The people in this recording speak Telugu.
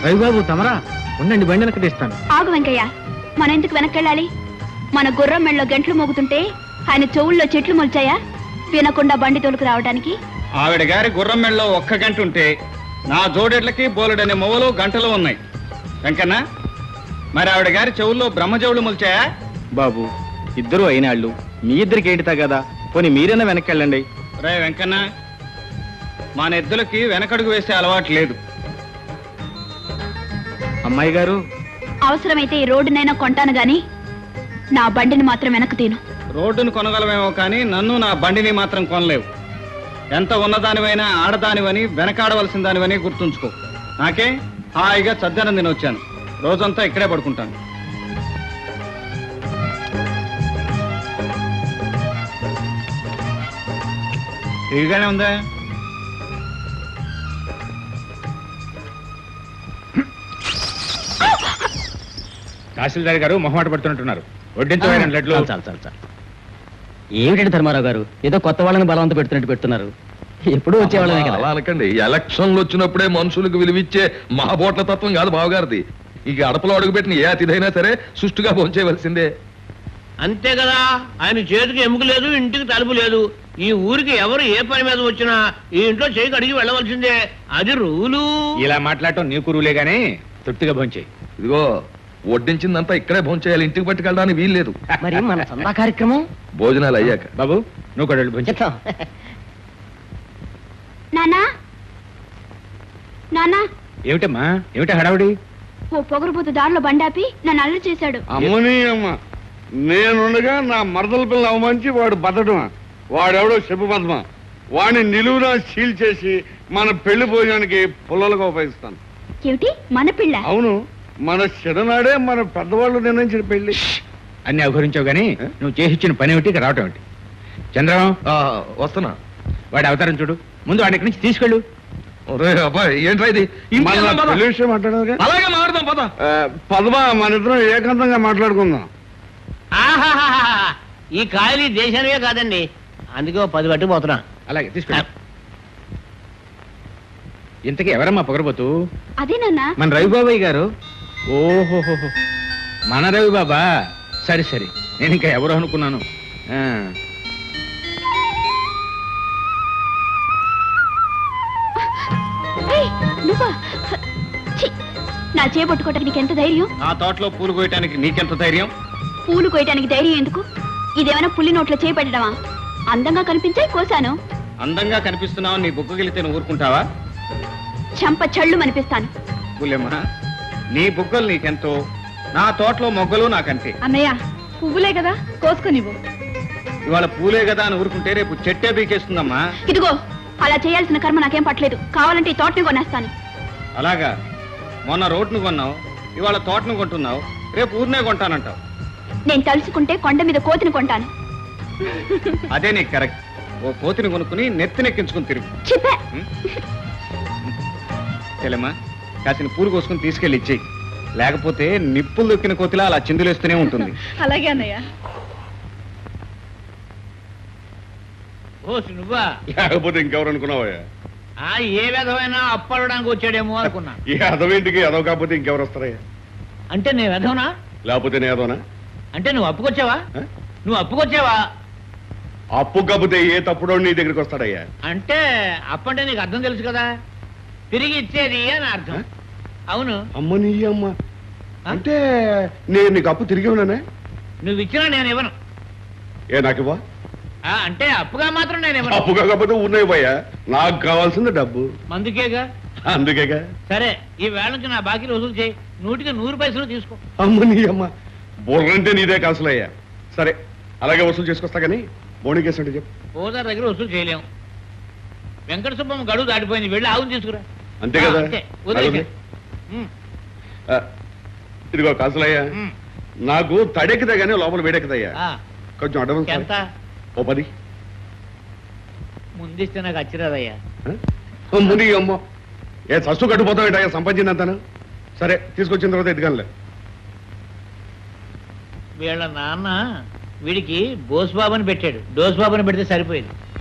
రవిబాబు తమరా ఉండండి బండి వెనక్కి తీస్తాను ఆగు వెంకయ్య మన ఎందుకు వెనక్కెళ్ళాలి మన గుర్రం మెళ్ళలో గంటలు మోగుతుంటే ఆయన చెవుల్లో చెట్లు మొల్చాయా వినకుండా బండి తోలుకు రావడానికి ఆవిడ గారి గుర్రం మెళ్ళలో ఒక్క గంట ఉంటే నా జోడెడ్లకి బోలెడనే మొవలు గంటలు ఉన్నాయి వెంకన్న మరి ఆవిడ గారి చెవుల్లో బ్రహ్మజవులు మొలిచాయా బాబు ఇద్దరు అయినాళ్ళు మీ ఇద్దరికి ఏంటితా కదా పోనీ మీరైనా వెనక్కి వెళ్ళండి రే వెంకన్న మన ఎద్దులకి వెనకడుగు వేసే అలవాటు లేదు అమ్మాయి గారు అవసరమైతే ఈ రోడ్డునైనా కొంటాను గాని నా బండిని మాత్రం వెనక్కు తీను రోడ్డును కొనగలమేమో కానీ నన్ను నా బండిని మాత్రం కొనలేవు ఎంత ఉన్నదానివైనా ఆడదానివని వెనకాడవలసిన దానివని గుర్తుంచుకో నాకే హాయిగా చద్దనం తిని వచ్చాను రోజంతా ఇక్కడే పడుకుంటాను ఇదిగానే ఉందా తహసీల్దార్ గారు మొహమాట పడుతున్నట్టున్నారు వడ్డించమైన లడ్లు చాలు చాలు చాలు ఏమిటండి ధర్మారావు గారు ఏదో కొత్త వాళ్ళని బలవంత పెడుతున్నట్టు పెడుతున్నారు ఎప్పుడు వచ్చేవాళ్ళమే అలా కదా అనకండి ఎలక్షన్లు వచ్చినప్పుడే మనుషులకు విలువిచ్చే మహాబోట్ల తత్వం కాదు బావగారిది ఇక అడపలో అడుగుపెట్టిన ఏ అతిథైనా సరే సుష్టుగా భోంచేయవలసిందే అంతే కదా ఆయన చేతికి ఎముక లేదు ఇంటికి తలుపు లేదు ఈ ఊరికి ఎవరు ఏ పని మీద వచ్చినా ఈ ఇంట్లో చేయి కడిగి వెళ్ళవలసిందే అది రూలు ఇలా మాట్లాడటం నీ కురువులే గానీ తృప్తిగా భోంచేయి ఇదిగో వడ్డించిందంతా ఇక్కడే భోంచేయాలి ఇంటికి పట్టుకెళ్ళడానికి వీల్లేదు మరి మన సందా కార్యక్రమం భోజనాలు అయ్యాక బాబు నువ్వు కూడా వెళ్ళి భోంచే చెప్తాం నానా నానా ఏమిటమ్మా ఏమిటి హడావుడి ఓ పొగరుబోతు దారిలో బండాపి నన్ను అల్లరి చేశాడు అమ్మని అమ్మ నేనుండగా నా మరదల పిల్ల అవమానించి వాడు బతడమా వాడెవడో చెప్పు పద్మ వాడిని నిలువునా సీల్ చేసి మన పెళ్లి భోజనానికి పుల్లలుగా ఉపయోగిస్తాను ఏమిటి మన పిల్ల అవును మన చిన్ననాడే మన పెద్దవాళ్ళు నిర్ణయించిన పెళ్లి అన్ని అవహరించావు గానీ నువ్వు చేసిచ్చిన పని ఏమిటి ఇక్కడ రావటం ఏమిటి చంద్రం ఆ, వస్తున్నా వాడి అవతారం చూడు ముందు వాడి ఇక్కడి నుంచి తీసుకెళ్ళు ఒరే అబ్బాయి ఏంట్రా ఇది ఇంటికి మన వెళ్దాం పద. పెళ్లి విషయం మాట్లాడదుగా అలాగే మారుదాం పద ఆ, పద్మ మన ఇద్దరం ఏకాంతంగా మాట్లాడుకుందాం ఆహాహాహా. ఈ కాయలు ఈ దేశానివే కాదండి అందుకే ఓ పది పట్టుకుపోతున్నా అలాగే తీసుకెళ్ళు ఇంతకీ ఎవరమ్మా పొగరబోతు అదే నాన్నా మన రవిబాబాయ్ గారు ఓహోహోహో మన రవి బాబా సరే సరే నేను ఇంకా ఎవరు అనుకున్నాను ఆ, ఏయ్, నువ్వా ఛీ, నా చేపట్టుకోవటానికి నీకెంత ధైర్యం నా తోటలో పూలు కోయటానికి నీకెంత ధైర్యం పూలు కోయటానికి ధైర్యం ఎందుకు ఇదేమైనా పుల్లి నోట్లో చేపెట్టడమా అందంగా కనిపించాయి కోసాను అందంగా కనిపిస్తున్నావు నీ బుగ్గగిలితే నువ్వు ఊరుకుంటావా చంప చళ్ళు అనిపిస్తాను బుల్లెమ్మ నీ బుగ్గలు నీకెంతో నా తోటలో మొగ్గలు నాకంతే అన్నయ్య పువ్వులే కదా కోసుకునివ్వు ఇవాళ పూలే కదా అని ఊరుకుంటే రేపు చెట్టే బీకేస్తుందమ్మా ఇదిగో అలా చేయాల్సిన కర్మ నాకేం పట్టలేదు కావాలంటే ఈ తోటని కొనేస్తాను అలాగా మొన్న రోడ్ను కొన్నావు ఇవాళ తోటను కొంటున్నావు రేపు ఊరినే కొంటానంటావు నేను తలుచుకుంటే కొండ మీద కోతిని కొంటాను అదే నీకు కరెక్ట్ ఓ కోతిని కొనుక్కుని నెత్తినెక్కించుకుని తిరుగు చెప్పే తెలమ్మా కాసిన పూలు కోసుకుని తీసుకెళ్ళి ఇచ్చేయి లేకపోతే నిప్పులు దొక్కిన కోతిలా అలా చిందులేస్తూనే ఉంటుంది అలాగే అన్నయ్య ఓ నువ్వా లేకపోతే ఇంకెవరు అనుకున్నావా ఆ ఏ విధమైన అప్పడడానికి వచ్చాడేమో అనుకున్నా ఈ అదవేంటికి అదవ కాకపోతే ఇంకెవరు వస్తారయ్యా అంటే నేను విధవనా లేకపోతే నేదోనా అంటే నువ్వు అప్పుకొచ్చావా ఆ? నువ్వు అప్పుకొచ్చావా అప్పు కాకపోతే ఏ తప్పుడో నీ దగ్గరికి వస్తాడయ్యా అంటే అప్పంటే నీకు అర్థం తెలుసు కదా తిరిగి ఇచ్చేది అని అర్థం అవును అమ్మ నీ అమ్మ ఆ? అంటే నేను నీకు అప్పు తిరిగి ఉన్నానే నువ్వు ఇచ్చినా నేను ఇవ్వను ఏ నాకు ఇవ్వ ఆ, అంటే అప్పుగా మాత్రం నేను ఇవ్వను అప్పు కాకపోతే ఉన్నాయి పోయా నాకు కావాల్సింది డబ్బు మందుకేగా అందుకేగా సరే ఈ వేళ నుంచి నా బాకీ వసూలు చేయి నూటికి నూరు పైసలు తీసుకో అమ్మ నీ అమ్మ బుర్రంటే నీదే కాసులయ్యా సరే అలాగే వసూలు చేసుకొస్తా కానీ బోణికేసండి చెప్పు ఓదార్ దగ్గర వసూలు చేయలేము వెంకట సుబ్బమ్మ గడువు దాటిపోయింది వెళ్ళి ఆవును తీసుకురా అంతే కదా ఆ, అంతే వదిలేసేయ్. అలాగే. ఉమ్, ఆ, ఇదిగో కాసులయ్యా ఉమ్. నాకు తడెక్కుదా కానీ లోపల వేడెక్కుదయ్యా ఆ, కొంచెం అడ్వాన్స్ ఎంత ఓ పది ముందిస్తే నాకు అచ్చిరాదయ్యా ఆ? అమ్మ నీ అమ్మ ఏ సస్సు కట్టుపోతావు సంపాదించినంతను సరే తీసుకొచ్చిన తర్వాత ఎదుగానులే వీళ్ళ నాన్న వీడికి బోస్ బాబుని పెట్టాడు డోస్ బాబుని పెడితే సరిపోయింది